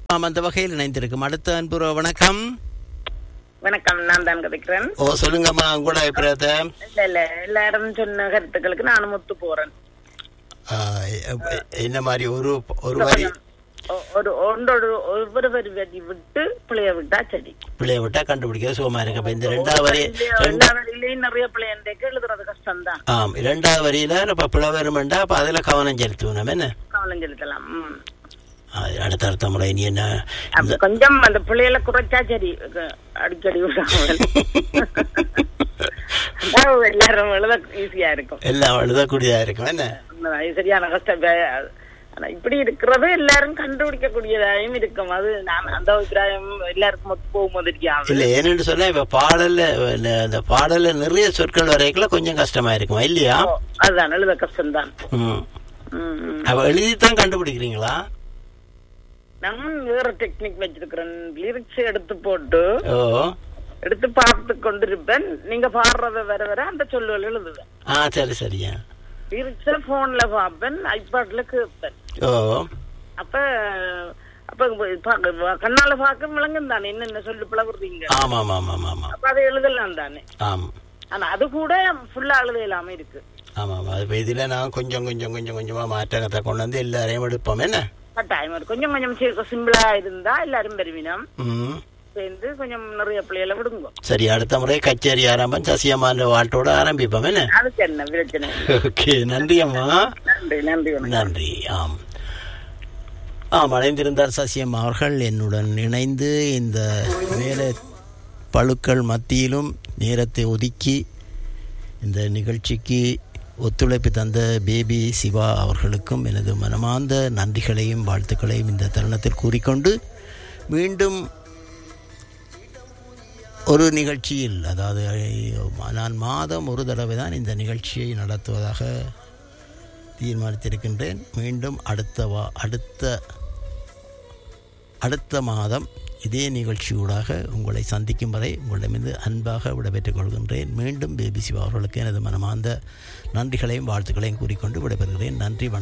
ஆம் அந்த வகையில் இணைந்திருக்கும் அடுத்த அன்புற வணக்கம் வணக்கம் நான் தான் கதைக்கிறேன் ஓ சொல்லுங்கம்மா உங்களோட அபிப்பிராயத்தை இல்ல இல்ல எல்லாரும் சொன்ன கருத்துக்களுக்கு நானும் ஒத்து போறேன் ஆ, எ- என்ன மாதிரி ஒரு ஒரு வரி ஒ- ஒரு ஒன்றோடு ஒவ்வொரு வரி வரி விட்டு பிள்ளைய விட்டா சரி பிள்ளைய விட்டா கண்டுபிடிக்க சுகமா இருக்கு அப்ப இந்த ரெண்டாவது வரி இல்லையா, ரெண்டு எல்லா வரியிலையும் நிறைய பிள்ளையன்றைக்கு எழுதுறது கஷ்டம் தான் ஆம் இரண்டாவது வரியில இப்ப பிழை வருமெண்டா அப்ப அதுல கவனம் செலுத்துவோம் நம்ம என்ன கவனம் செலுத்தலாம் ம். ஆ, அடுத்த அடுத்த முறை நீ என்ன அப்ப கொஞ்சம் அந்த பிள்ளைகளை குறைச்சா சரி க- அடிக்கடி விடாமல் அதான் எல்லாரும் எழுத ஈஸியா இருக்கும் எல்லாம் எழுதக்கூடியதா இருக்கும் என்ன உண்மைதான். இது சரியான கஷ்டம் வே- ஆனா இப்படி இருக்கிறது எல்லாரும் கண்டுபிடிக்க கூடியதாயும் இருக்கும் அது நான் அந்த அபிப்பிராயம் எல்லாருக்கும் ஒத்து போகும்போது இருக்காது இல்ல ஏன்னு சொன்னா இப்ப பாடல்ல இந்த- இந்த பாடல்ல நிறைய சொற்கள் வரைக்குள்ள கொஞ்சம் கஷ்டமா இருக்குமா இல்லையா அதுதான் எழுத கஷ்டம்தான் ம். ம், ம். அவ எழுதித்தான் கண்டுபிடிக்கிறீங்களா நான் வேற டெக்னிக் வச்சிருக்கிறேன் லிரிக்ஸ் எடுத்து போட்டு ஓ எடுத்து பார்த்து கொண்டிருப்பேன் நீங்க பாடுறத வர வர அந்த சொல்லுவல் எழுதுவேன் ஆ சரி சரியா லிரிக்ஸ போன்ல பார்ப்பேன் ஐபாட்ல கேட்பேன் ஓ அப்ப அப்ப பா- கண்ணால பார்க்க விளங்கும் தானே என்னென்ன சொல்லு பிளவுறீங்க ஆமா ஆமா ஆமா ஆமா ஆமா அப்ப அதை எழுதலாம் தானே ஆம் ஆனா அது கூட ஃபுல்லா எழுத இல்லாம இருக்கு ஆமா ஆமா அது இப்ப இதுல நான் கொஞ்சம் கொஞ்சம் கொஞ்சம் கொஞ்சமா மாற்றத்தை கொண்டு வந்து எல்லாரையும் எடுப்போம் என்ன கட்டாயம் இருக்கு. கொஞ்சம் கொஞ்சம் சி- சிம்பிளா இருந்தா எல்லாரும் பெருவினம் ம் சேர்ந்து கொஞ்சம் நிறைய பிள்ளைகளை விடுங்க சரி அடுத்த முறை கச்சேரி ஆரம்பம் சசியம்மான்ற வாழ்த்தோட ஆரம்பிப்போம் என்ன அதுக்கு என்ன பிரச்சனை ஓகே நன்றி அம்மா நன்றி நன்றி வணக்கம் நன்றி ஆம் ஆம் அடைந்திருந்தார் சசியம் அவர்கள் என்னுடன் இணைந்து இந்த வேலை பழுக்கள் மத்தியிலும் நேரத்தை ஒதுக்கி இந்த நிகழ்ச்சிக்கு ஒத்துழைப்பு தந்த பேபி சிவா அவர்களுக்கும் எனது மனமார்ந்த நன்றிகளையும் வாழ்த்துக்களையும் இந்த தருணத்தில் கூறிக்கொண்டு மீண்டும் ஒரு நிகழ்ச்சியில் அதாவது நான் மாதம் ஒரு தடவை தான் இந்த நிகழ்ச்சியை நடத்துவதாக தீர்மானித்திருக்கின்றேன் மீண்டும் அடுத்த வா அடுத்த அடுத்த மாதம் இதே நிகழ்ச்சியூடாக உங்களை சந்திக்கும் வரை உங்களிடமிருந்து அன்பாக விடைபெற்றுக் கொள்கின்றேன் மீண்டும் பேபி சிவா அவர்களுக்கு எனது மனமார்ந்த நன்றிகளையும் வாழ்த்துக்களையும் கூறிக்கொண்டு விடைபெறுகிறேன் நன்றி வணக்கம்